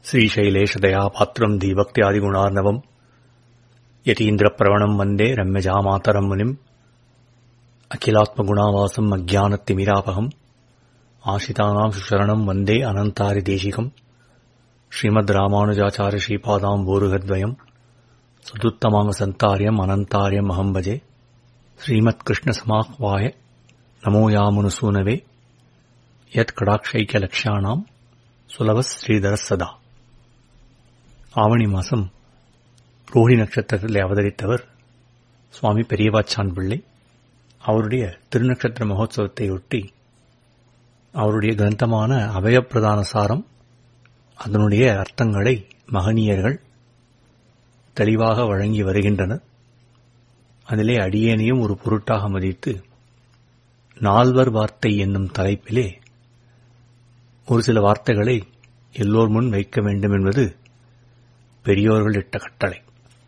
श्रीशैलेशदया पात्रम् दीभक्त्यादिगुणार्णवम् यतीन्द्रप्रवणम् वन्दे रम्यजामातरम् मुनिम् अखिलात्मगुणावासम् अज्ञानतिमिरापहम् आशितानाम् सुशरणम् वन्दे अनन्तारिदेशिकम् श्रीमद् रामानुजाचार्य श्रीपादाम् बोरुगद्वयम् सदुत्तमाङ्गसन्तार्यम् अनन्तार्यम् अहम् भजे श्रीमत्कृष्णसमाह्वाय नमो यामुनुसूनवे यत्कडाक्षैक्यलक्ष्याणाम् சுலபஸ் ஸ்ரீதர சதா ஆவணி மாசம் ரோஹி நட்சத்திரத்தில் அவதரித்தவர் சுவாமி பெரியவாச்சான் பிள்ளை அவருடைய திருநட்சத்திர மகோத்சவத்தை ஒட்டி அவருடைய கிரந்தமான அபயப்பிரதான சாரம் அதனுடைய அர்த்தங்களை மகனியர்கள் தெளிவாக வழங்கி வருகின்றனர் அதிலே அடியேனையும் ஒரு பொருட்டாக மதித்து நால்வர் வார்த்தை என்னும் தலைப்பிலே ஒரு சில வார்த்தைகளை எல்லோர் முன் வைக்க வேண்டும் என்பது பெரியோர்கள் இட்ட கட்டளை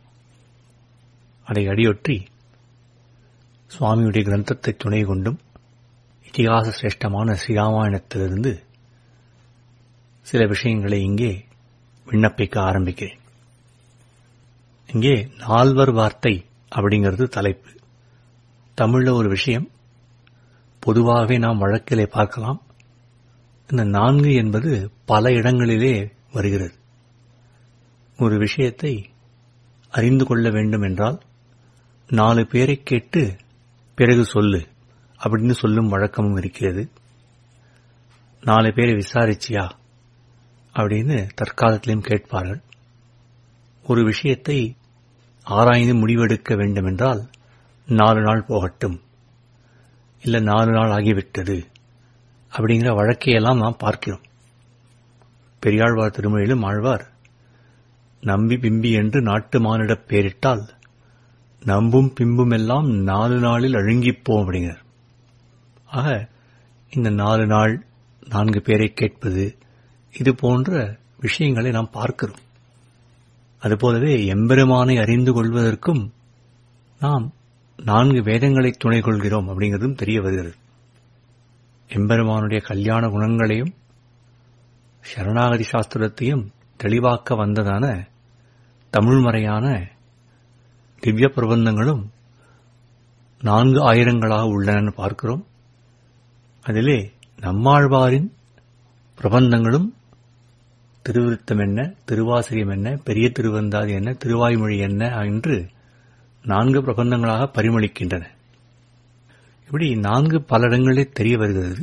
அதை அடியொற்றி சுவாமியுடைய கிரந்தத்தை துணை கொண்டும் இதிகாச சிரேஷ்டமான ஸ்ரீராமாயணத்திலிருந்து சில விஷயங்களை இங்கே விண்ணப்பிக்க ஆரம்பிக்கிறேன் இங்கே நால்வர் வார்த்தை அப்படிங்கிறது தலைப்பு தமிழ்ல ஒரு விஷயம் பொதுவாகவே நாம் வழக்கிலே பார்க்கலாம் இந்த நான்கு என்பது பல இடங்களிலே வருகிறது ஒரு விஷயத்தை அறிந்து கொள்ள வேண்டும் என்றால் நாலு பேரை கேட்டு பிறகு சொல்லு அப்படின்னு சொல்லும் வழக்கமும் இருக்கிறது நாலு பேரை விசாரிச்சியா அப்படின்னு தற்காலத்திலும் கேட்பார்கள் ஒரு விஷயத்தை ஆராய்ந்து முடிவெடுக்க வேண்டும் என்றால் நாலு நாள் போகட்டும் இல்ல நாலு நாள் ஆகிவிட்டது அப்படிங்கிற வழக்கையெல்லாம் நாம் பார்க்கிறோம் பெரியாழ்வார் திருமொழியிலும் ஆழ்வார் நம்பி பிம்பி என்று நாட்டு மானிடப் பேரிட்டால் நம்பும் பிம்பும் எல்லாம் நாலு நாளில் அழுங்கிப்போம் அப்படிங்கிறார் ஆக இந்த நாலு நாள் நான்கு பேரை கேட்பது இது போன்ற விஷயங்களை நாம் பார்க்கிறோம் அதுபோலவே எம்பெருமானை அறிந்து கொள்வதற்கும் நாம் நான்கு வேதங்களை துணை கொள்கிறோம் அப்படிங்கிறதும் தெரிய வருகிறது எம்பெருமானுடைய கல்யாண குணங்களையும் சரணாகதி சாஸ்திரத்தையும் தெளிவாக்க வந்ததான தமிழ்மறையான திவ்ய பிரபந்தங்களும் நான்கு ஆயிரங்களாக உள்ளன பார்க்கிறோம் அதிலே நம்மாழ்வாரின் பிரபந்தங்களும் திருவிருத்தம் என்ன திருவாசிரியம் என்ன பெரிய திருவந்தாதி என்ன திருவாய்மொழி என்ன என்று நான்கு பிரபந்தங்களாக பரிமளிக்கின்றன இப்படி நான்கு பல இடங்களில் தெரிய வருகிறது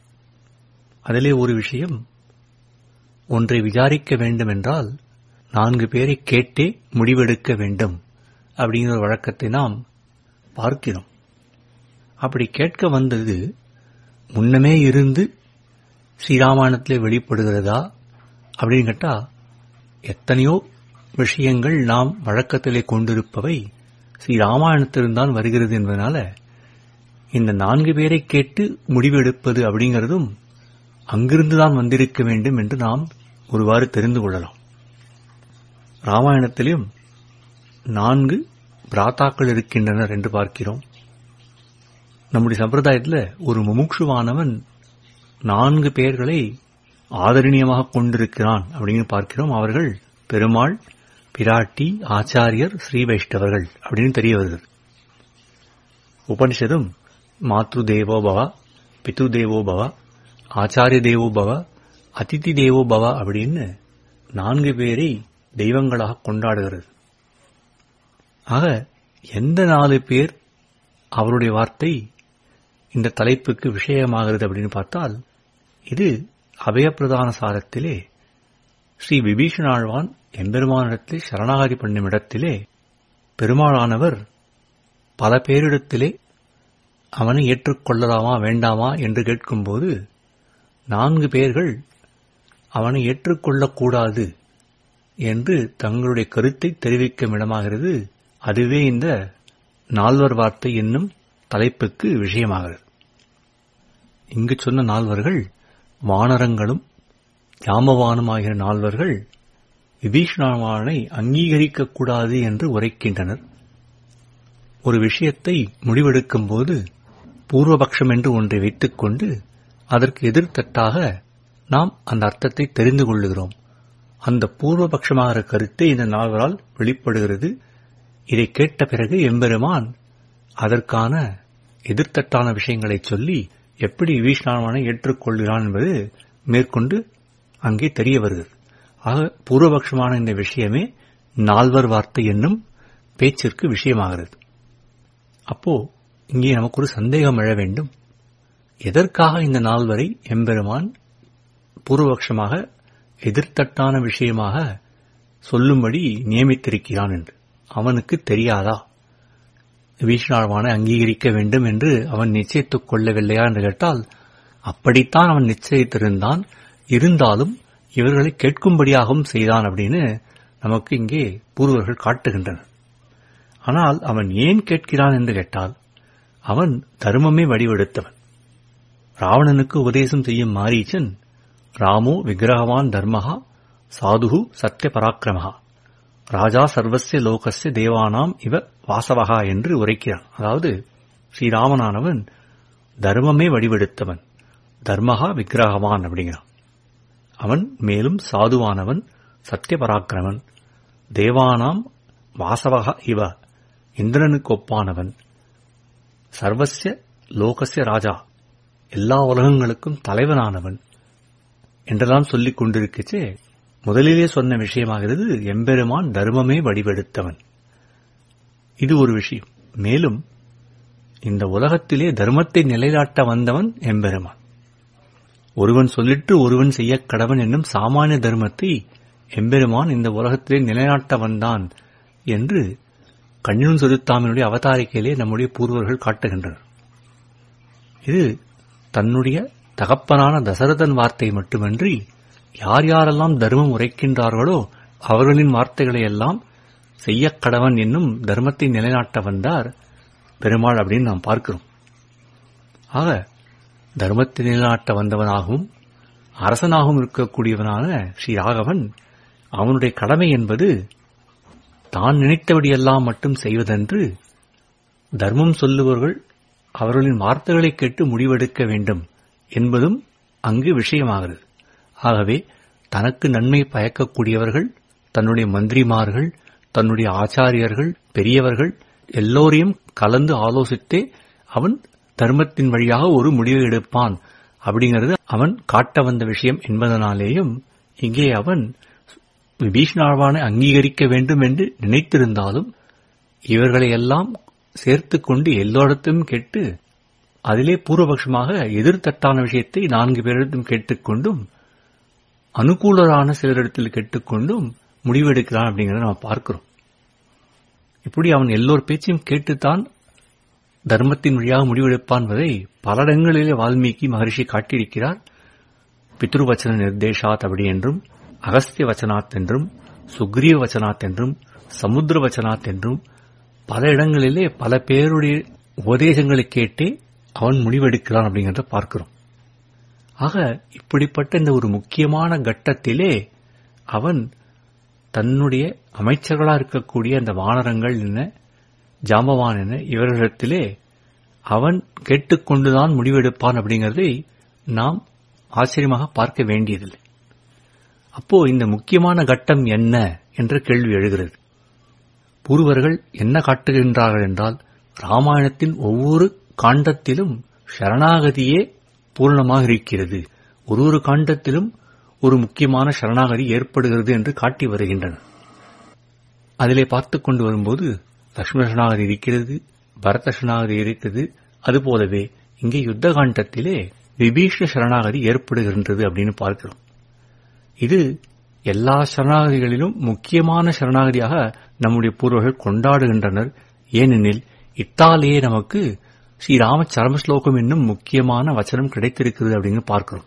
அதிலே ஒரு விஷயம் ஒன்றை விசாரிக்க வேண்டும் என்றால் நான்கு பேரை கேட்டே முடிவெடுக்க வேண்டும் அப்படிங்கிற ஒரு வழக்கத்தை நாம் பார்க்கிறோம் அப்படி கேட்க வந்தது முன்னமே இருந்து ஸ்ரீராமாயணத்திலே வெளிப்படுகிறதா அப்படின்னு கேட்டா எத்தனையோ விஷயங்கள் நாம் வழக்கத்திலே கொண்டிருப்பவை ஸ்ரீராமாயணத்திலிருந்தான் வருகிறது என்பதனால இந்த நான்கு பேரை கேட்டு முடிவெடுப்பது அப்படிங்கிறதும் அங்கிருந்துதான் வந்திருக்க வேண்டும் என்று நாம் ஒருவாறு தெரிந்து கொள்ளலாம் ராமாயணத்திலும் நான்கு பிராத்தாக்கள் இருக்கின்றனர் என்று பார்க்கிறோம் நம்முடைய சம்பிரதாயத்தில் ஒரு முமுட்சுவானவன் நான்கு பேர்களை ஆதரணியமாக கொண்டிருக்கிறான் அப்படின்னு பார்க்கிறோம் அவர்கள் பெருமாள் பிராட்டி ஆச்சாரியர் ஸ்ரீ வைஷ்ணவர்கள் அப்படின்னு தெரிய வருகிறது உபனிஷதும் மாத்ரு தேவோ பவ பிது தேவோ பவ ஆச்சாரிய தேவோ பவ அதிதி தேவோ பவ அப்படின்னு நான்கு பேரை தெய்வங்களாக கொண்டாடுகிறது ஆக எந்த நாலு பேர் அவருடைய வார்த்தை இந்த தலைப்புக்கு விஷயமாகிறது அப்படின்னு பார்த்தால் இது அபயப்பிரதான சாரத்திலே ஸ்ரீ விபீஷணாழ்வான் எம்பெருமானிடத்திலே சரணாகதி பண்ணும் இடத்திலே பெருமாளானவர் பல பேரிடத்திலே அவனை ஏற்றுக்கொள்ளலாமா வேண்டாமா என்று கேட்கும்போது நான்கு பேர்கள் அவனை ஏற்றுக்கொள்ளக்கூடாது என்று தங்களுடைய கருத்தை தெரிவிக்கும் இடமாகிறது அதுவே இந்த நால்வர் வார்த்தை என்னும் தலைப்புக்கு விஷயமாகிறது இங்கு சொன்ன நால்வர்கள் வானரங்களும் ஜாமவானும் ஆகிய நால்வர்கள் விபீஷணவானை அங்கீகரிக்கக்கூடாது என்று உரைக்கின்றனர் ஒரு விஷயத்தை முடிவெடுக்கும் போது பூர்வபக்ஷம் என்று ஒன்றை வைத்துக்கொண்டு அதற்கு எதிர்த்தட்டாக நாம் அந்த அர்த்தத்தை தெரிந்து கொள்ளுகிறோம் அந்த பூர்வபட்சமாகிற கருத்தை இந்த நால்வரால் வெளிப்படுகிறது இதை கேட்ட பிறகு எம்பெருமான் அதற்கான எதிர்த்தட்டான விஷயங்களை சொல்லி எப்படி விபீஷ்ணானை ஏற்றுக்கொள்கிறான் என்பது மேற்கொண்டு அங்கே தெரிய வருகிறது ஆக பூர்வபட்சமான இந்த விஷயமே நால்வர் வார்த்தை என்னும் பேச்சிற்கு விஷயமாகிறது அப்போ இங்கே நமக்கு ஒரு சந்தேகம் எழ வேண்டும் எதற்காக இந்த நால்வரை எம்பெருமான் பூர்வபட்சமாக எதிர்த்தட்டான விஷயமாக சொல்லும்படி நியமித்திருக்கிறான் என்று அவனுக்கு தெரியாதா வீஷ்ணாழ்வானை அங்கீகரிக்க வேண்டும் என்று அவன் நிச்சயித்துக் கொள்ளவில்லையா என்று கேட்டால் அப்படித்தான் அவன் நிச்சயித்திருந்தான் இருந்தாலும் இவர்களை கேட்கும்படியாகவும் செய்தான் அப்படின்னு நமக்கு இங்கே பூர்வர்கள் காட்டுகின்றனர் ஆனால் அவன் ஏன் கேட்கிறான் என்று கேட்டால் அவன் தர்மமே வடிவெடுத்தவன் ராவணனுக்கு உபதேசம் செய்யும் மாரீச்சன் ராமோ விக்கிரகவான் தர்மஹா சாதுகு சத்திய பராக்கிரமஹா ராஜா சர்வசிய லோகசிய தேவானாம் இவ வாசவகா என்று உரைக்கிறான் அதாவது ஸ்ரீராமனானவன் தர்மமே வடிவெடுத்தவன் தர்மஹா விக்கிரகவான் அப்படிங்கிறான் அவன் மேலும் சாதுவானவன் சத்திய பராக்கிரமன் தேவானாம் வாசவகா இவ இந்திரனுக்கு ஒப்பானவன் சர்வசிய லோகசிய ராஜா எல்லா உலகங்களுக்கும் தலைவனானவன் என்றெல்லாம் சொல்லிக் கொண்டிருக்கச்சே முதலிலே சொன்ன விஷயமாகிறது எம்பெருமான் தர்மமே வடிவெடுத்தவன் இது ஒரு விஷயம் மேலும் இந்த உலகத்திலே தர்மத்தை நிலைநாட்ட வந்தவன் எம்பெருமான் ஒருவன் சொல்லிட்டு ஒருவன் செய்ய கடவன் என்னும் சாமானிய தர்மத்தை எம்பெருமான் இந்த உலகத்திலே நிலைநாட்ட வந்தான் என்று கண்ணினும் சொருத்தாமினுடைய அவதாரிக்கையிலே நம்முடைய பூர்வர்கள் காட்டுகின்றனர் இது தன்னுடைய தகப்பனான தசரதன் வார்த்தை மட்டுமன்றி யார் யாரெல்லாம் தர்மம் உரைக்கின்றார்களோ அவர்களின் வார்த்தைகளை எல்லாம் செய்யக் கடவன் என்னும் தர்மத்தை நிலைநாட்ட வந்தார் பெருமாள் அப்படின்னு நாம் பார்க்கிறோம் ஆக தர்மத்தை நிலைநாட்ட வந்தவனாகவும் அரசனாகவும் இருக்கக்கூடியவனான ஸ்ரீ ராகவன் அவனுடைய கடமை என்பது தான் நினைத்தபடியெல்லாம் மட்டும் செய்வதென்று தர்மம் சொல்லுபவர்கள் அவர்களின் வார்த்தைகளை கேட்டு முடிவெடுக்க வேண்டும் என்பதும் அங்கு விஷயமாகிறது ஆகவே தனக்கு நன்மை பயக்கக்கூடியவர்கள் தன்னுடைய மந்திரிமார்கள் தன்னுடைய ஆச்சாரியர்கள் பெரியவர்கள் எல்லோரையும் கலந்து ஆலோசித்தே அவன் தர்மத்தின் வழியாக ஒரு முடிவை எடுப்பான் அப்படிங்கிறது அவன் காட்ட வந்த விஷயம் என்பதனாலேயும் இங்கே அவன் விபீஷ்ணாழ்வானை அங்கீகரிக்க வேண்டும் என்று நினைத்திருந்தாலும் இவர்களை எல்லாம் சேர்த்துக் கொண்டு எல்லோரிடத்தும் கேட்டு அதிலே பூர்வபட்சமாக எதிர்த்தட்டான விஷயத்தை நான்கு பேரிடத்தும் கேட்டுக்கொண்டும் அனுகூலரான சிலரிடத்தில் கேட்டுக்கொண்டும் முடிவெடுக்கிறான் அப்படிங்கிறத நம்ம பார்க்கிறோம் இப்படி அவன் எல்லோர் பேச்சையும் கேட்டுத்தான் தர்மத்தின் வழியாக முடிவெடுப்பான் என்பதை பல இடங்களிலே வால்மீகி மகரிஷி காட்டியிருக்கிறார் பித்ருவச்சன நிர்தேஷாத் அப்படி என்றும் அகஸ்திய வச்சனாத் என்றும் சுக்ரீவ வச்சனாத் என்றும் சமுத்திர வச்சனாத் என்றும் பல இடங்களிலே பல பேருடைய உபதேசங்களை கேட்டே அவன் முடிவெடுக்கிறான் அப்படிங்கிறத பார்க்கிறோம் ஆக இப்படிப்பட்ட இந்த ஒரு முக்கியமான கட்டத்திலே அவன் தன்னுடைய அமைச்சர்களா இருக்கக்கூடிய அந்த வானரங்கள் என்ன ஜாம்பவான் என்ன இவர்களிடத்திலே அவன் கேட்டுக்கொண்டுதான் முடிவெடுப்பான் அப்படிங்கறதை நாம் ஆச்சரியமாக பார்க்க வேண்டியதில்லை அப்போ இந்த முக்கியமான கட்டம் என்ன என்ற கேள்வி எழுகிறது பூர்வர்கள் என்ன காட்டுகின்றார்கள் என்றால் ராமாயணத்தின் ஒவ்வொரு காண்டத்திலும் சரணாகதியே பூர்ணமாக இருக்கிறது ஒரு ஒரு காண்டத்திலும் ஒரு முக்கியமான சரணாகதி ஏற்படுகிறது என்று காட்டி வருகின்றனர் அதிலே பார்த்துக் கொண்டு வரும்போது லக்ஷ்மண சரணாகதி இருக்கிறது பரத சரணாகதி இருக்கிறது அதுபோலவே இங்கே யுத்த காண்டத்திலே விபீஷண சரணாகதி ஏற்படுகின்றது அப்படின்னு பார்க்கிறோம் இது எல்லா சரணாகதிகளிலும் முக்கியமான சரணாகதியாக நம்முடைய பூர்வர்கள் கொண்டாடுகின்றனர் ஏனெனில் இத்தாலேயே நமக்கு ஸ்ரீராம சரமஸ்லோகம் என்னும் முக்கியமான வச்சனம் கிடைத்திருக்கிறது அப்படின்னு பார்க்கிறோம்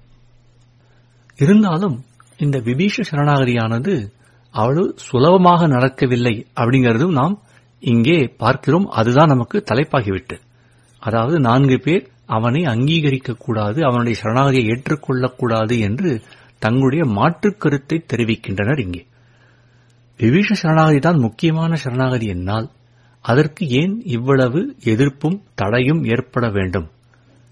இருந்தாலும் இந்த விபீஷ சரணாகதியானது அவ்வளவு சுலபமாக நடக்கவில்லை அப்படிங்கறதும் நாம் இங்கே பார்க்கிறோம் அதுதான் நமக்கு தலைப்பாகிவிட்டு அதாவது நான்கு பேர் அவனை அங்கீகரிக்க கூடாது அவனுடைய சரணாகதியை ஏற்றுக்கொள்ளக்கூடாது என்று தங்களுடைய மாற்றுக் கருத்தை தெரிவிக்கின்றனர் இங்கே விபீஷ சரணாகதி தான் முக்கியமான சரணாகதி என்னால் அதற்கு ஏன் இவ்வளவு எதிர்ப்பும் தடையும் ஏற்பட வேண்டும்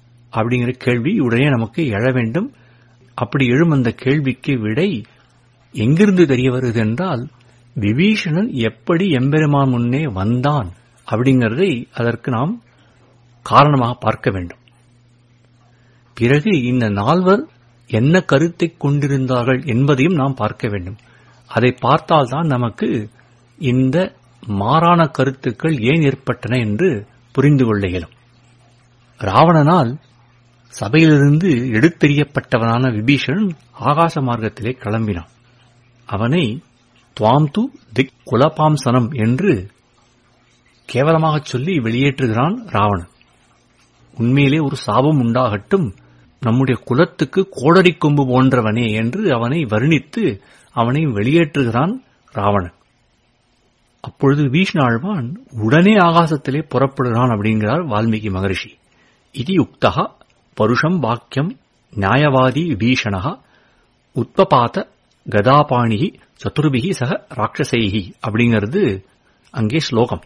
அப்படிங்கிற கேள்வி உடனே நமக்கு எழ வேண்டும் அப்படி எழும் அந்த கேள்விக்கு விடை எங்கிருந்து தெரிய வருது என்றால் விபீஷணன் எப்படி எம்பெருமான் முன்னே வந்தான் அப்படிங்கறதை அதற்கு நாம் காரணமாக பார்க்க வேண்டும் பிறகு இந்த நால்வர் என்ன கருத்தை கொண்டிருந்தார்கள் என்பதையும் நாம் பார்க்க வேண்டும் அதை பார்த்தால்தான் நமக்கு இந்த மாறான கருத்துக்கள் ஏன் ஏற்பட்டன என்று புரிந்து கொள்ள இயலும் ராவணனால் சபையிலிருந்து எடுத்தெறியப்பட்டவனான விபீஷணன் ஆகாச மார்க்கத்திலே கிளம்பினான் அவனை துவாம் து திக் குலபாம்சனம் என்று கேவலமாகச் சொல்லி வெளியேற்றுகிறான் ராவணன் உண்மையிலே ஒரு சாபம் உண்டாகட்டும் நம்முடைய குலத்துக்கு கோடரி கொம்பு போன்றவனே என்று அவனை வர்ணித்து அவனை வெளியேற்றுகிறான் ராவணன் அப்பொழுது வீஷ்ணாழ்வான் உடனே ஆகாசத்திலே புறப்படுகிறான் அப்படிங்கிறார் வால்மீகி மகரிஷி இது யுக்தா பருஷம் வாக்கியம் நியாயவாதி விபீஷணா உத்பபாத கதாபாணிகி சதுர்பிகி சக ராட்சசைகி அப்படிங்கிறது அங்கே ஸ்லோகம்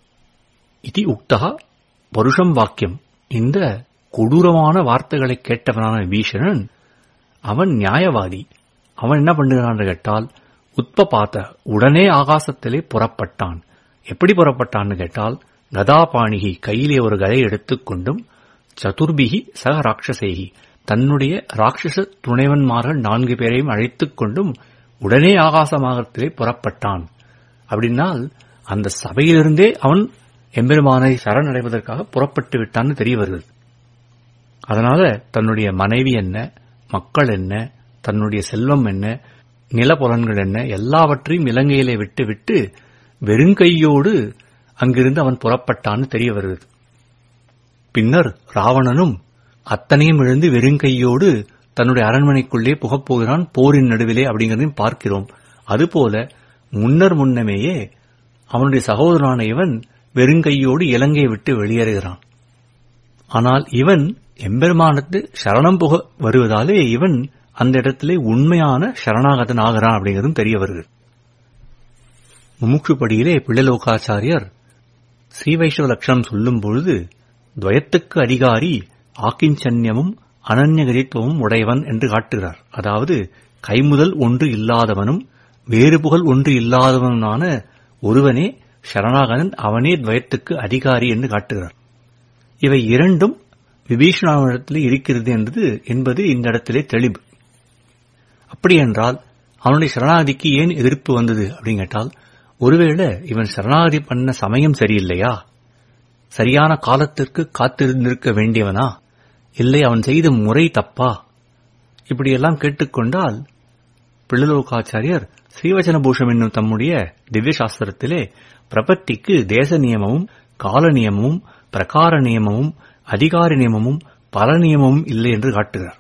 இது உக்தா பருஷம் வாக்கியம் இந்த கொடூரமான வார்த்தைகளை கேட்டவனான விபீஷணன் அவன் நியாயவாதி அவன் என்ன பண்ணுகிறான் கேட்டால் உத்பபாத்த உடனே ஆகாசத்திலே புறப்பட்டான் எப்படி புறப்பட்டான்னு கேட்டால் கதாபாணிகி கையிலே ஒரு கதை எடுத்துக்கொண்டும் சதுர்பிகி சக ராட்சசேகி தன்னுடைய ராட்சச துணைவன்மார்கள் நான்கு பேரையும் அழைத்துக் கொண்டும் உடனே ஆகாசமாகத்திலே புறப்பட்டான் அப்படின்னால் அந்த சபையிலிருந்தே அவன் எம்பெருமானை சரணடைவதற்காக புறப்பட்டு விட்டான்னு தெரிய வருகிறது அதனால தன்னுடைய மனைவி என்ன மக்கள் என்ன தன்னுடைய செல்வம் என்ன நிலப்புலன்கள் என்ன எல்லாவற்றையும் இலங்கையிலே விட்டு விட்டு வெறுங்கையோடு அங்கிருந்து அவன் புறப்பட்டான்னு தெரிய வருகிறது பின்னர் ராவணனும் அத்தனையும் இழந்து வெறுங்கையோடு தன்னுடைய அரண்மனைக்குள்ளே புகப்போகிறான் போரின் நடுவிலே அப்படிங்கிறதையும் பார்க்கிறோம் அதுபோல முன்னர் முன்னமேயே அவனுடைய சகோதரனான இவன் வெறுங்கையோடு இலங்கையை விட்டு வெளியேறுகிறான் ஆனால் இவன் எம்பெருமானத்து சரணம் புக வருவதாலே இவன் அந்த இடத்திலே உண்மையான சரணாகதன் ஆகிறான் அப்படிங்கிறதும் தெரிய வருகிறது முமுட்சுப்படியிலே பிள்ளலோகாச்சாரியர் ஸ்ரீ வைஷ்ணவ லட்சணம் சொல்லும் பொழுது துவயத்துக்கு அதிகாரி ஆக்கிஞ்சன்யமும் அனன்யகரித்துவமும் உடையவன் என்று காட்டுகிறார் அதாவது கைமுதல் ஒன்று இல்லாதவனும் வேறுபுகழ் ஒன்று இல்லாதவனான ஒருவனே சரணாகதன் அவனே துவயத்துக்கு அதிகாரி என்று காட்டுகிறார் இவை இரண்டும் விபீஷணாவிடத்தில் இருக்கிறது என்பது என்பது இந்த இடத்திலே தெளிவு அப்படியென்றால் அவனுடைய சரணாகதிக்கு ஏன் எதிர்ப்பு வந்தது அப்படின்னு கேட்டால் ஒருவேளை இவன் சரணாகதி பண்ண சமயம் சரியில்லையா சரியான காலத்திற்கு காத்திருந்திருக்க வேண்டியவனா இல்லை அவன் செய்த முறை தப்பா இப்படியெல்லாம் கேட்டுக்கொண்டால் பிள்ளலோகாச்சாரியர் ஸ்ரீவச்சனபூஷம் என்னும் தம்முடைய திவ்ய சாஸ்திரத்திலே பிரபத்திக்கு தேச நியமமும் கால நியமமும் பிரகார நியமமும் அதிகார நியமமும் பல நியமமும் இல்லை என்று காட்டுகிறார்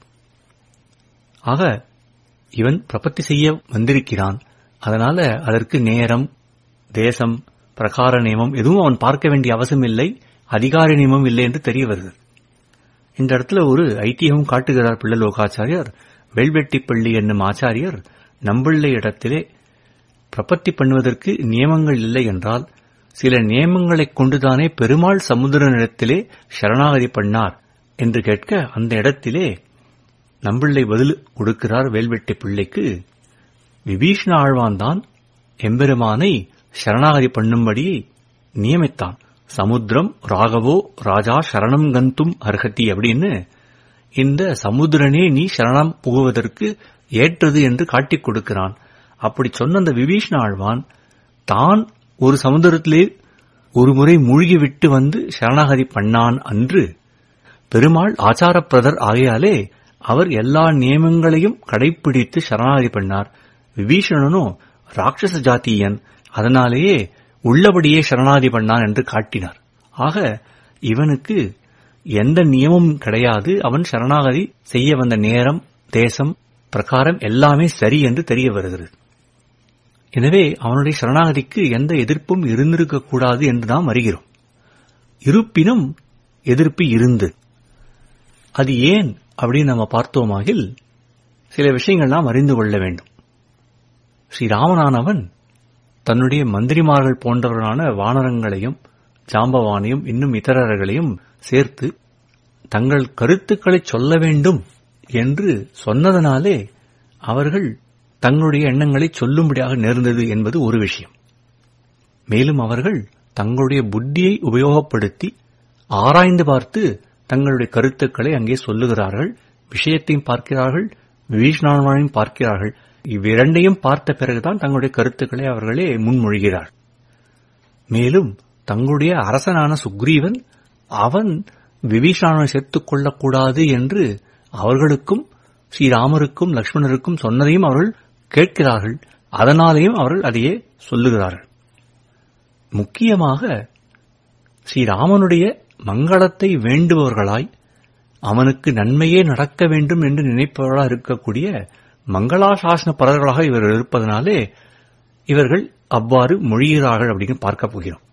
ஆக இவன் பிரபத்தி செய்ய வந்திருக்கிறான் அதனால அதற்கு நேரம் தேசம் பிரகார நியமம் எதுவும் அவன் பார்க்க வேண்டிய அவசியம் இல்லை அதிகார நியமம் இல்லை என்று தெரிய வருகிறது இந்த இடத்துல ஒரு ஐத்தியமும் காட்டுகிறார் பிள்ளலோகாச்சாரியர் வெல்வெட்டிப்பள்ளி என்னும் ஆச்சாரியர் நம்பிள்ளை இடத்திலே பிரபத்தி பண்ணுவதற்கு நியமங்கள் இல்லை என்றால் சில நியமங்களைக் கொண்டுதானே பெருமாள் சமுதிரனிடத்திலே சரணாகதி பண்ணார் என்று கேட்க அந்த இடத்திலே நம்பிள்ளை பதில் கொடுக்கிறார் வேல்வெட்டி பிள்ளைக்கு விபீஷ்ண ஆழ்வான்தான் எம்பெருமானை சரணாகதி பண்ணும்படி நியமித்தான் சமுத்திரம் ராகவோ ராஜா சரணம் கந்தும் அர்ஹதி அப்படின்னு இந்த சமுத்திரனே நீ சரணம் புகுவதற்கு ஏற்றது என்று காட்டிக் கொடுக்கிறான் அப்படி சொன்ன அந்த விபீஷ்ண ஆழ்வான் தான் ஒரு சமுதிரத்திலே ஒரு முறை மூழ்கிவிட்டு வந்து சரணாகதி பண்ணான் அன்று பெருமாள் ஆச்சாரப்பிரதர் ஆகையாலே அவர் எல்லா நியமங்களையும் கடைப்பிடித்து சரணாகதி பண்ணார் விபீஷணனோ ராட்சச ஜாத்தியன் அதனாலேயே உள்ளபடியே சரணாகதி பண்ணான் என்று காட்டினார் ஆக இவனுக்கு எந்த நியமமும் கிடையாது அவன் சரணாகதி செய்ய வந்த நேரம் தேசம் பிரகாரம் எல்லாமே சரி என்று தெரிய வருகிறது எனவே அவனுடைய சரணாகதிக்கு எந்த எதிர்ப்பும் இருந்திருக்க கூடாது என்று நாம் அறிகிறோம் இருப்பினும் எதிர்ப்பு இருந்து அது ஏன் அப்படின்னு நம்ம பார்த்தோமாகில் சில விஷயங்கள் நாம் அறிந்து கொள்ள வேண்டும் ஸ்ரீராமனானவன் தன்னுடைய மந்திரிமார்கள் போன்றவரான வானரங்களையும் ஜாம்பவானையும் இன்னும் இதரர்களையும் சேர்த்து தங்கள் கருத்துக்களை சொல்ல வேண்டும் என்று சொன்னதனாலே அவர்கள் தங்களுடைய எண்ணங்களை சொல்லும்படியாக நேர்ந்தது என்பது ஒரு விஷயம் மேலும் அவர்கள் தங்களுடைய புத்தியை உபயோகப்படுத்தி ஆராய்ந்து பார்த்து தங்களுடைய கருத்துக்களை அங்கே சொல்லுகிறார்கள் விஷயத்தையும் பார்க்கிறார்கள் விபீஷணனையும் பார்க்கிறார்கள் இவ்விரண்டையும் பார்த்த பிறகுதான் தங்களுடைய கருத்துக்களை அவர்களே முன்மொழிகிறார் மேலும் தங்களுடைய அரசனான சுக்ரீவன் அவன் விபீஷணனை சேர்த்துக் கொள்ளக்கூடாது என்று அவர்களுக்கும் ஸ்ரீராமருக்கும் லக்ஷ்மணருக்கும் சொன்னதையும் அவர்கள் கேட்கிறார்கள் அதனாலேயும் அவர்கள் அதையே சொல்லுகிறார்கள் முக்கியமாக ஸ்ரீராமனுடைய மங்களத்தை வேண்டுபவர்களாய் அவனுக்கு நன்மையே நடக்க வேண்டும் என்று நினைப்பவர்களாக இருக்கக்கூடிய மங்களாசாசன பரர்களாக இவர்கள் இருப்பதனாலே இவர்கள் அவ்வாறு மொழிகிறார்கள் அப்படின்னு பார்க்க போகிறோம்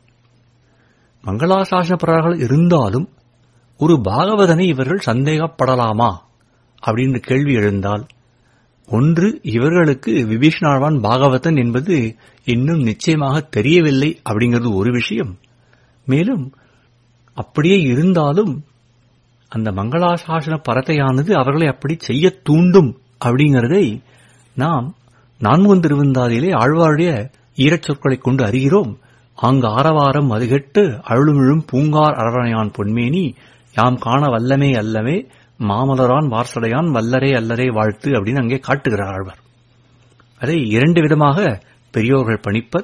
மங்களாசாசன பரர்கள் இருந்தாலும் ஒரு பாகவதனை இவர்கள் சந்தேகப்படலாமா அப்படின்னு கேள்வி எழுந்தால் ஒன்று இவர்களுக்கு விபீஷணாழ்வான் பாகவதன் என்பது இன்னும் நிச்சயமாக தெரியவில்லை அப்படிங்கிறது ஒரு விஷயம் மேலும் அப்படியே இருந்தாலும் அந்த மங்களாசாசன பரத்தையானது அவர்களை அப்படி செய்ய தூண்டும் அப்படிங்கிறதை நாம் நான்குவன் திருவந்தாதியிலே ஆழ்வாருடைய ஈரச் சொற்களைக் கொண்டு அறிகிறோம் ஆங்கு ஆரவாரம் அதுகெட்டு அழுமிழும் பூங்கார் அரவணையான் பொன்மேனி யாம் காண வல்லமே அல்லவே மாமலரான் வார்சடையான் வல்லரே அல்லரே வாழ்த்து அப்படின்னு அங்கே காட்டுகிறார் ஆழ்வார் அதை இரண்டு விதமாக பெரியோர்கள் பணிப்பர்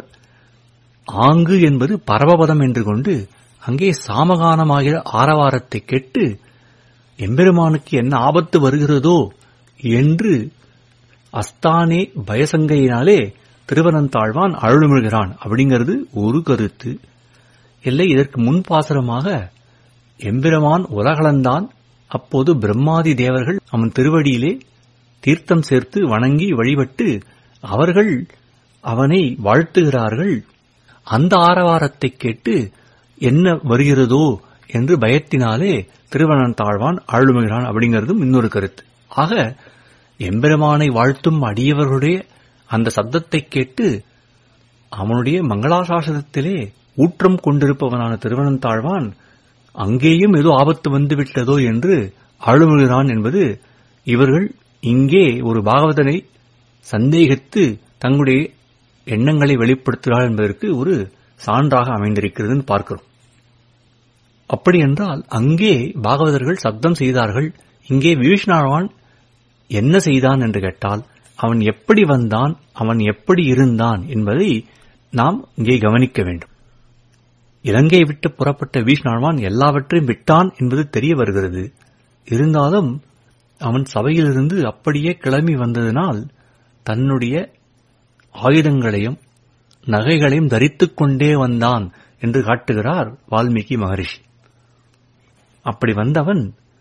ஆங்கு என்பது பரமபதம் என்று கொண்டு அங்கே சாமகானமாகிற ஆரவாரத்தை கேட்டு எம்பெருமானுக்கு என்ன ஆபத்து வருகிறதோ என்று அஸ்தானே பயசங்கையினாலே திருவனந்தாழ்வான் அருளுமிழ்கிறான் அப்படிங்கிறது ஒரு கருத்து இல்லை இதற்கு முன்பாசரமாக எம்பெருமான் உலகளந்தான் அப்போது பிரம்மாதி தேவர்கள் அவன் திருவடியிலே தீர்த்தம் சேர்த்து வணங்கி வழிபட்டு அவர்கள் அவனை வாழ்த்துகிறார்கள் அந்த ஆரவாரத்தை கேட்டு என்ன வருகிறதோ என்று பயத்தினாலே திருவனந்தாழ்வான் அருளுமிகிறான் அப்படிங்கிறதும் இன்னொரு கருத்து ஆக எம்பெருமானை வாழ்த்தும் அடியவர்களுடைய அந்த சப்தத்தை கேட்டு அவனுடைய மங்களாசாசனத்திலே ஊற்றம் கொண்டிருப்பவனான திருவனந்தாழ்வான் அங்கேயும் ஏதோ ஆபத்து வந்துவிட்டதோ என்று அழுமுகிறான் என்பது இவர்கள் இங்கே ஒரு பாகவதனை சந்தேகித்து தங்களுடைய எண்ணங்களை வெளிப்படுத்துகிறார் என்பதற்கு ஒரு சான்றாக அமைந்திருக்கிறதுன்னு பார்க்கிறோம் அப்படி என்றால் அங்கே பாகவதர்கள் சப்தம் செய்தார்கள் இங்கே விபீஷ்ணாழ்வான் என்ன செய்தான் என்று கேட்டால் அவன் எப்படி வந்தான் அவன் எப்படி இருந்தான் என்பதை நாம் இங்கே கவனிக்க வேண்டும் இலங்கையை விட்டு புறப்பட்ட வீஷ்ணாழ்வான் எல்லாவற்றையும் விட்டான் என்பது தெரிய வருகிறது இருந்தாலும் அவன் சபையிலிருந்து அப்படியே கிளம்பி வந்ததினால் தன்னுடைய ஆயுதங்களையும் நகைகளையும் தரித்துக் கொண்டே வந்தான் என்று காட்டுகிறார் வால்மீகி மகரிஷி அப்படி வந்தவன்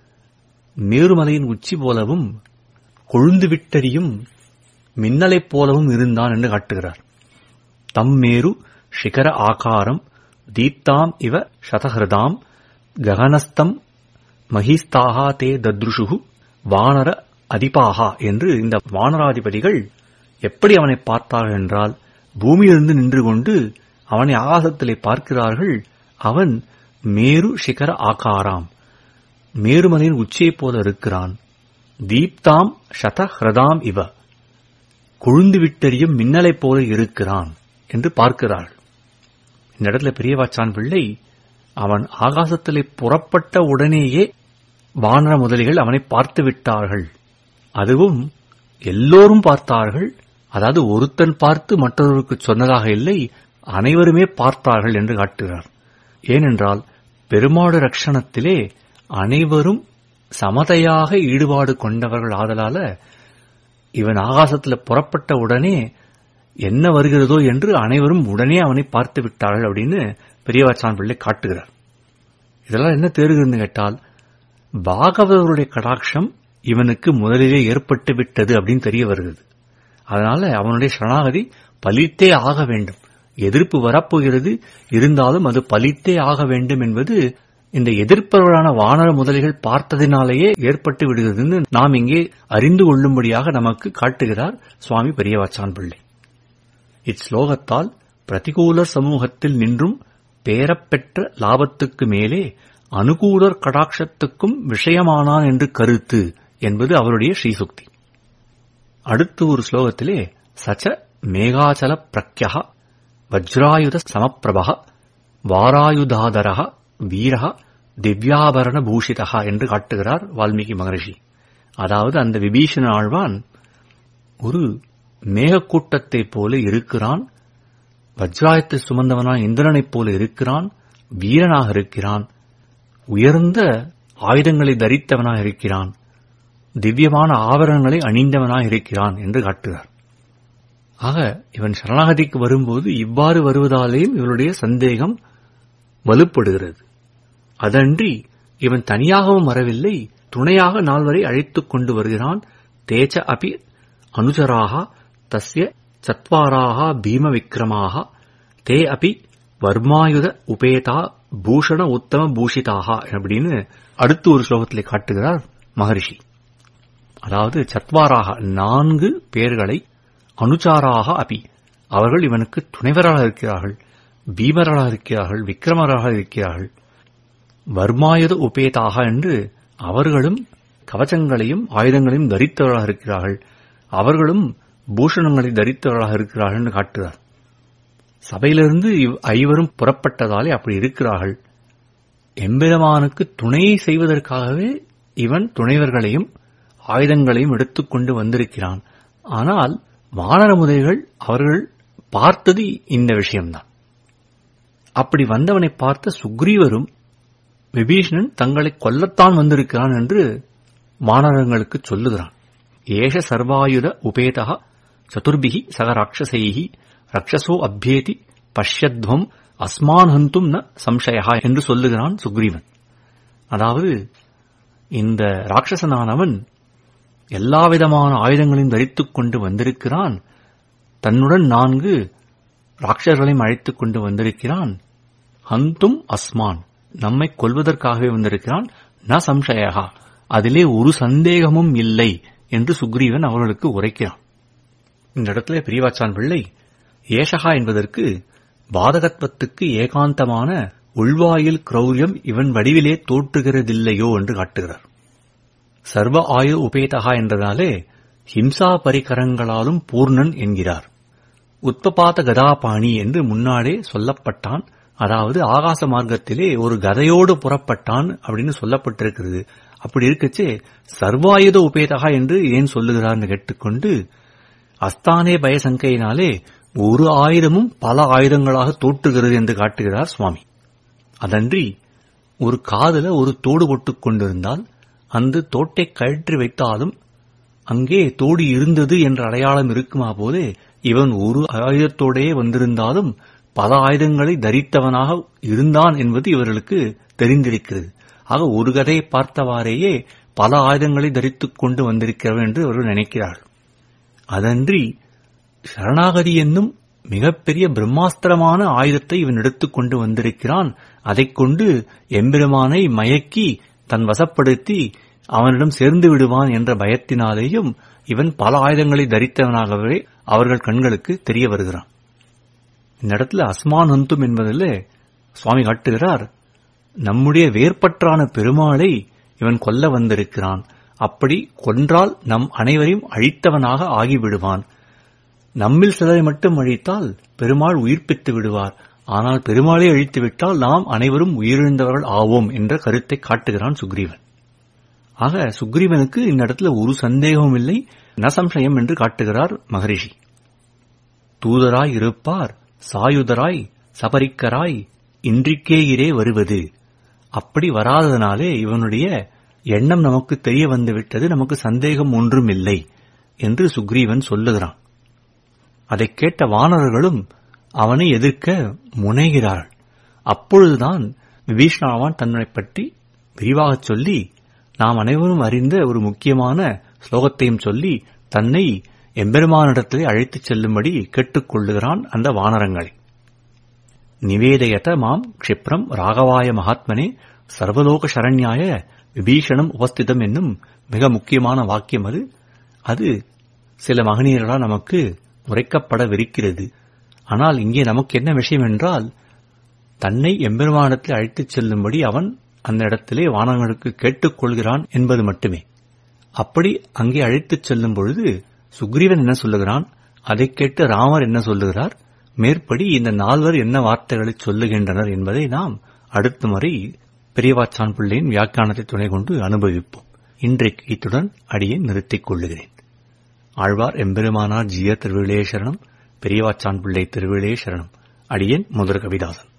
மேருமலையின் உச்சி போலவும் கொழுந்து விட்டறியும் மின்னலைப் போலவும் இருந்தான் என்று காட்டுகிறார் தம்மேரு சிகர ஆகாரம் தீப்தாம் இவ சதஹிருதாம் ககனஸ்தம் மகிஸ்தாகா தே தத்ருஷு வானர அதிபாகா என்று இந்த வானராதிபதிகள் எப்படி அவனை பார்த்தார்கள் என்றால் பூமியிலிருந்து நின்று கொண்டு அவனை ஆகாசத்திலே பார்க்கிறார்கள் அவன் மேரு சிகர ஆகாராம் மேருமலையின் உச்சியைப் போல இருக்கிறான் தீப்தாம் சத ஹிரதாம் இவ கொழுந்து விட்டறியும் மின்னலைப் போல இருக்கிறான் என்று பார்க்கிறார்கள் இந்த இடத்துல பெரியவாச்சான் பிள்ளை அவன் ஆகாசத்திலே புறப்பட்ட உடனேயே வானர முதலிகள் அவனை பார்த்து விட்டார்கள் அதுவும் எல்லோரும் பார்த்தார்கள் அதாவது ஒருத்தன் பார்த்து மற்றொருவருக்கு சொன்னதாக இல்லை அனைவருமே பார்த்தார்கள் என்று காட்டுகிறார் ஏனென்றால் பெருமாடு ரட்சணத்திலே அனைவரும் சமதையாக ஈடுபாடு கொண்டவர்கள் ஆதலால இவன் ஆகாசத்தில் புறப்பட்ட உடனே என்ன வருகிறதோ என்று அனைவரும் உடனே அவனை பார்த்து விட்டார்கள் அப்படின்னு பெரியவாச்சான் பிள்ளை காட்டுகிறார் இதெல்லாம் என்ன தேறுகிறதுன்னு கேட்டால் பாகவதருடைய கடாட்சம் இவனுக்கு முதலிலே ஏற்பட்டு விட்டது அப்படின்னு தெரிய வருகிறது அதனால அவனுடைய சரணாகதி பலித்தே ஆக வேண்டும் எதிர்ப்பு வரப்போகிறது இருந்தாலும் அது பலித்தே ஆக வேண்டும் என்பது இந்த எதிர்ப்பவர்களான வானர முதலிகள் பார்த்ததினாலேயே ஏற்பட்டு விடுகிறதுன்னு நாம் இங்கே அறிந்து கொள்ளும்படியாக நமக்கு காட்டுகிறார் சுவாமி பெரியவாச்சான் பிள்ளை இஸ்லோகத்தால் பிரதிகூலர் சமூகத்தில் நின்றும் பேரப்பெற்ற லாபத்துக்கு மேலே அனுகூலர் கடாட்சத்துக்கும் விஷயமானான் என்று கருத்து என்பது அவருடைய ஸ்ரீசுக்தி அடுத்து ஒரு ஸ்லோகத்திலே சச்ச மேகாச்சல பிரக்யா வஜ்ராயுத சமப்பிரபக வாராயுதாதரக வீரக திவ்யாபரண பூஷிதா என்று காட்டுகிறார் வால்மீகி மகரிஷி அதாவது அந்த விபீஷண ஆழ்வான் ஒரு மேகக்கூட்டத்தைப் போல இருக்கிறான் வஜ்ராயத்தை சுமந்தவனாய் இந்திரனைப் போல இருக்கிறான் வீரனாக இருக்கிறான் உயர்ந்த ஆயுதங்களை தரித்தவனாக இருக்கிறான் திவ்யமான ஆபரணங்களை அணிந்தவனாக இருக்கிறான் என்று காட்டுகிறார் ஆக இவன் சரணாகதிக்கு வரும்போது இவ்வாறு வருவதாலேயும் இவனுடைய சந்தேகம் வலுப்படுகிறது அதன்றி இவன் தனியாகவும் வரவில்லை துணையாக நால்வரை அழைத்துக் கொண்டு வருகிறான் தேச்ச அபி அனுஜராக தஸ்ய சத்வாராக பீம விக்ரமாக தே அபி வர்மாயுத உபேதா பூஷண உத்தம பூஷிதாக அப்படின்னு அடுத்து ஒரு ஸ்லோகத்திலே காட்டுகிறார் மகரிஷி அதாவது சத்வாராக நான்கு பேர்களை அனுச்சாராக அபி அவர்கள் இவனுக்கு துணைவராக இருக்கிறார்கள் பீமராக இருக்கிறார்கள் விக்ரமராக இருக்கிறார்கள் வர்மாயுத உபேதாக என்று அவர்களும் கவச்சங்களையும் ஆயுதங்களையும் தரித்தவர்களாக இருக்கிறார்கள் அவர்களும் பூஷணங்களை தரித்தவர்களாக இருக்கிறார்கள் என்று காட்டுகிறார் சபையிலிருந்து இவ் ஐவரும் புறப்பட்டதாலே அப்படி இருக்கிறார்கள் எம்பெருமானுக்கு துணை செய்வதற்காகவே இவன் துணைவர்களையும் ஆயுதங்களையும் எடுத்துக்கொண்டு வந்திருக்கிறான் ஆனால் வானர முதைகள் அவர்கள் பார்த்தது இந்த விஷயம்தான் அப்படி வந்தவனை பார்த்த சுக்ரீவரும் விபீஷணன் தங்களை கொல்லத்தான் வந்திருக்கிறான் என்று வானரங்களுக்கு சொல்லுகிறான் ஏஷ சர்வாயுத உபேதா சதுர்பிகி சக ராட்சசைகி ரக்ஷசோ அபியேதி பஷ்யத்வம் அஸ்மான் ஹந்தும் ந சம்சயா என்று சொல்லுகிறான் சுக்ரீவன் அதாவது இந்த ராட்சசனானவன் எல்லாவிதமான ஆயுதங்களையும் தரித்துக் கொண்டு வந்திருக்கிறான் தன்னுடன் நான்கு ராட்சர்களையும் அழைத்துக் கொண்டு வந்திருக்கிறான் ஹந்தும் அஸ்மான் நம்மை கொல்வதற்காகவே வந்திருக்கிறான் ந சம்சயா அதிலே ஒரு சந்தேகமும் இல்லை என்று சுக்ரீவன் அவர்களுக்கு உரைக்கிறான் இந்த இடத்துல பிரிவாச்சான் பிள்ளை ஏஷகா என்பதற்கு பாதகத்வத்துக்கு ஏகாந்தமான உள்வாயில் கிரௌரியம் இவன் வடிவிலே தோற்றுகிறதில்லையோ என்று காட்டுகிறார் சர்வ ஆயு உபேதகா என்றதாலே ஹிம்சா பரிகரங்களாலும் பூர்ணன் என்கிறார் உத்பபாத கதாபாணி என்று முன்னாலே சொல்லப்பட்டான் அதாவது ஆகாச மார்க்கத்திலே ஒரு கதையோடு புறப்பட்டான் அப்படின்னு சொல்லப்பட்டிருக்கிறது அப்படி இருக்கச்சே சர்வாயுத உபேதகா என்று ஏன் சொல்லுகிறார்னு கேட்டுக்கொண்டு அஸ்தானே பயசங்கையினாலே ஒரு ஆயுதமும் பல ஆயுதங்களாக தோற்றுகிறது என்று காட்டுகிறார் சுவாமி அதன்றி ஒரு காதுல ஒரு தோடு போட்டுக் கொண்டிருந்தால் அந்த தோட்டை கழற்றி வைத்தாலும் அங்கே தோடு இருந்தது என்ற அடையாளம் இருக்குமா போலே இவன் ஒரு ஆயுதத்தோடே வந்திருந்தாலும் பல ஆயுதங்களை தரித்தவனாக இருந்தான் என்பது இவர்களுக்கு தெரிந்திருக்கிறது ஆக ஒரு கதையை பார்த்தவாறேயே பல ஆயுதங்களை தரித்துக் கொண்டு வந்திருக்கிறவன் என்று அவர்கள் நினைக்கிறார்கள் அதன்றி சரணாகதி என்னும் மிகப்பெரிய பிரம்மாஸ்திரமான ஆயுதத்தை இவன் எடுத்துக் கொண்டு வந்திருக்கிறான் அதைக் கொண்டு எம்பெருமானை மயக்கி தன் வசப்படுத்தி அவனிடம் சேர்ந்து விடுவான் என்ற பயத்தினாலேயும் இவன் பல ஆயுதங்களை தரித்தவனாகவே அவர்கள் கண்களுக்கு தெரிய வருகிறான் இந்த இடத்துல அஸ்மான் ஹந்தும் என்பதில் சுவாமி காட்டுகிறார் நம்முடைய வேர்பற்றான பெருமாளை இவன் கொல்ல வந்திருக்கிறான் அப்படி கொன்றால் நம் அனைவரையும் அழித்தவனாக ஆகிவிடுவான் நம்மில் சிலரை மட்டும் அழித்தால் பெருமாள் உயிர்ப்பித்து விடுவார் ஆனால் பெருமாளை அழித்துவிட்டால் நாம் அனைவரும் உயிரிழந்தவர்கள் ஆவோம் என்ற கருத்தை காட்டுகிறான் சுக்ரீவன் ஆக சுக்ரீவனுக்கு இந்த இடத்துல ஒரு சந்தேகமும் இல்லை நசம்சயம் என்று காட்டுகிறார் மகரிஷி தூதராய் இருப்பார் சாயுதராய் சபரிக்கராய் இன்றிக்கே இரே வருவது அப்படி வராததனாலே இவனுடைய எண்ணம் நமக்கு தெரிய வந்துவிட்டது நமக்கு சந்தேகம் ஒன்றும் இல்லை என்று சுக்ரீவன் சொல்லுகிறான் அதைக் கேட்ட வானரர்களும் அவனை எதிர்க்க முனைகிறார்கள் அப்பொழுதுதான் விபீஷணாவான் தன்னை பற்றி விரிவாகச் சொல்லி நாம் அனைவரும் அறிந்த ஒரு முக்கியமான ஸ்லோகத்தையும் சொல்லி தன்னை எம்பெருமானிடத்திலே அழைத்துச் செல்லும்படி கேட்டுக்கொள்ளுகிறான் அந்த வானரங்களை நிவேதயத மாம் க்ஷிப்ரம் ராகவாய மகாத்மனே சர்வலோக சரண்யாய விபீஷணம் உபஸ்திதம் என்னும் மிக முக்கியமான வாக்கியம் அது அது சில மகனீர்களால் நமக்கு உரைக்கப்படவிருக்கிறது ஆனால் இங்கே நமக்கு என்ன விஷயம் என்றால் தன்னை எம்பெருமானத்தில் அழைத்துச் செல்லும்படி அவன் அந்த இடத்திலே வானங்களுக்கு கேட்டுக்கொள்கிறான் என்பது மட்டுமே அப்படி அங்கே அழைத்துச் செல்லும் பொழுது சுக்ரீவன் என்ன சொல்லுகிறான் அதைக் கேட்டு ராமர் என்ன சொல்லுகிறார் மேற்படி இந்த நால்வர் என்ன வார்த்தைகளை சொல்லுகின்றனர் என்பதை நாம் அடுத்த முறை பெரியவாச்சான் பிள்ளையின் வியாக்கியானத்தை துணை கொண்டு அனுபவிப்போம் இன்றைக்கு இத்துடன் அடியை நிறுத்திக் கொள்ளுகிறேன் ஆழ்வார் எம்பெருமானார் ஜிய திருவிழே சரணம் பெரியவாச்சான் பிள்ளை திருவிழே சரணம் அடியேன் முதற் கவிதாசன்